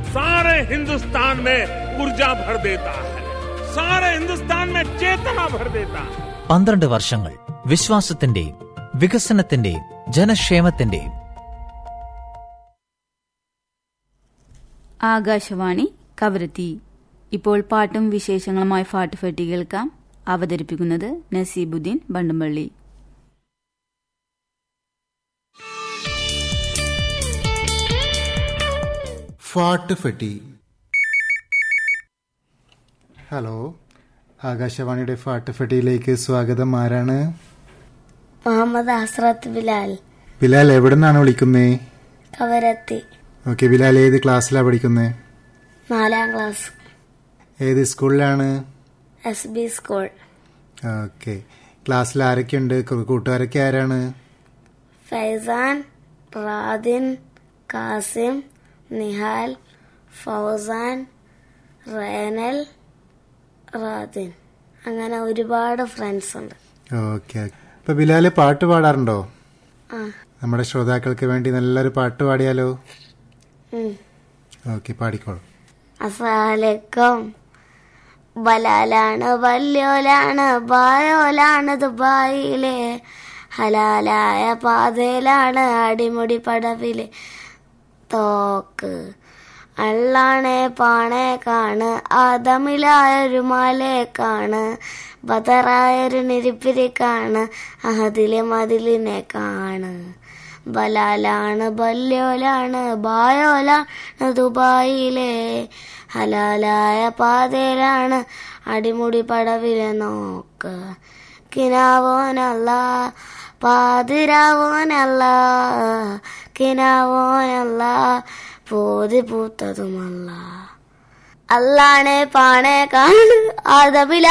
सारे हिंदुस्तान में ऊर्जा भर देता है सारे हिंदुस्तान में चेतना भर देता है പന്ത്രണ്ട് വർഷങ്ങൾ വിശ്വാസത്തിന്റെയും വികസനത്തിന്റെയും ജനക്ഷേമത്തിന്റെയും ആകാശവാണി കവരത്തി ഇപ്പോൾ പാട്ടും വിശേഷങ്ങളുമായി ഫാട്ടുഫെട്ടി കേൾക്കാം അവതരിപ്പിക്കുന്നത് നസീബുദ്ദീൻ ബണ്ടുമ്പള്ളി ഫാട്ട് ഫെട്ടി ഹലോ ആകാശവാണിയുടെ ഫാട്ട് ഫെട്ടിയിലേക്ക് സ്വാഗതം ആരാണ് മുഹമ്മദ് ഹസ്രത്ത് ബിലാൽ ബിലാൽ എവിടെ നിന്നാണ് വിളിക്കുന്നേ കവരത്തി ഓക്കെ ബിലാൽ ഏത് ക്ലാസ്സിലാണ് പഠിക്കുന്നത് നാലാം ക്ലാസ് ഏത് സ്കൂളിലാണ് എസ് ബി സ്കൂൾ ഓക്കെ ക്ലാസ്സിൽ ആരൊക്കെയുണ്ട് കൂ- കൂട്ടുകാരൊക്കെ ആരാണ് ഫൈസാൻ റാദിൻ കാസിം നിഹാൽ ഫൗസാൻ റേനൽ റാദിൻ അങ്ങനെ ഒരുപാട് ഫ്രണ്ട്സ് ഉണ്ട് ഓക്കെ അപ്പൊ ബിലാല് പാട്ട് പാടാറുണ്ടോ ആ നമ്മുടെ ശ്രോതാക്കൾക്ക് വേണ്ടി നല്ലൊരു പാട്ട് പാടിയാലോ ഉം. ഓക്കെ പാടിക്കോളൂ അസ്സലാമലൈക്കും ബലാലാണ് വല്യോലാണ് ബായോലാണ് ദുബായിലെ ഹലാലായ പാതയിലാണ് അടിമുടി പടവിലെ തോക്ക് അള്ളാണെ പാണെ കാണ് ആദമിലായൊരു മാലേക്കാണ് ബദറായൊരു നിരിപ്പിരിക്കാണ് അഹദിലെ മതിലിനെ കാണ് ബലാലാണ് ബല്യോലാണ് ബായോലാണ് ദുബായിലെ ഹലാലായ പാതയിലാണ് അടിമുടി പടവിലെ നോക്ക് കിനാവോനല്ല പാതിരാവോനല്ല കിനാവോനല്ല പോതി പൂത്തതുമല്ല അല്ലാണെ പാണെ കാണു ആദമില